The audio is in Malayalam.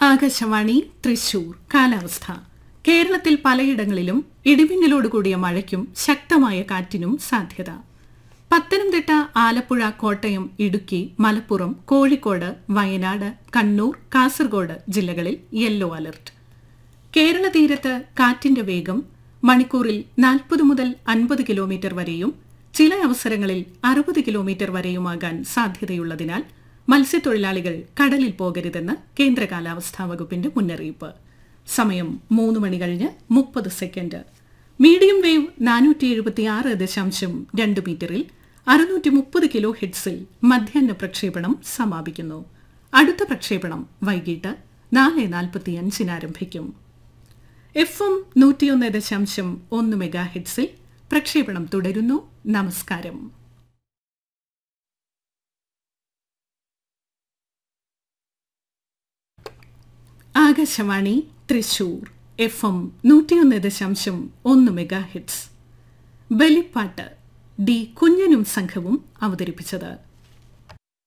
ആകാശവാണി തൃശൂർ കാലാവസ്ഥ കേരളത്തിൽ പലയിടങ്ങളിലും ഇടിമിന്നലോടുകൂടിയ മഴയ്ക്കും ശക്തമായ കാറ്റിനും സാധ്യത പത്തനംതിട്ട ആലപ്പുഴ കോട്ടയം ഇടുക്കി മലപ്പുറം കോഴിക്കോട് വയനാട് കണ്ണൂർ കാസർഗോഡ് ജില്ലകളിൽ യെല്ലോ അലർട്ട് കേരള തീരത്ത് കാറ്റിന്റെ വേഗം മണിക്കൂറിൽ നാൽപ്പത് മുതൽ അൻപത് കിലോമീറ്റർ വരെയും ചില അവസരങ്ങളിൽ അറുപത് കിലോമീറ്റർ വരെയുമാകാൻ സാധ്യതയുള്ളതിനാൽ മത്സ്യത്തൊഴിലാളികൾ കടലിൽ പോകരുതെന്ന് കേന്ദ്ര കാലാവസ്ഥാ വകുപ്പിന്റെ മുന്നറിയിപ്പ് സമയം മൂന്ന് മണി കഴിഞ്ഞ് മുപ്പത് സെക്കൻഡ് മീഡിയം വേവ് നാനൂറ്റി എഴുപത്തിയാറ് ദശാംശം രണ്ട് മീറ്ററിൽ അറുന്നൂറ്റി മുപ്പത് കിലോ ഹെഡ്സിൽ മധ്യാഹ്ന പ്രക്ഷേപണം സമാപിക്കുന്നു അടുത്ത പ്രക്ഷേപണം വൈകിട്ട് നാല് നാൽപ്പത്തിയഞ്ചിന് ആരംഭിക്കും എഫ് എം നൂറ്റിയൊന്ന് ദശാംശം ഒന്ന് മെഗാ ഹെഡ്സിൽ പ്രക്ഷേപണം തുടരുന്നു നമസ്കാരം ആകാശവാണി തൃശൂർ എഫ് എം നൂറ്റിയൊന്ന് ദശാംശം ഒന്ന് മെഗാ ഹിറ്റ്സ് ബലിപ്പാട്ട് ഡി കുഞ്ഞനും സംഘവും അവതരിപ്പിച്ചത്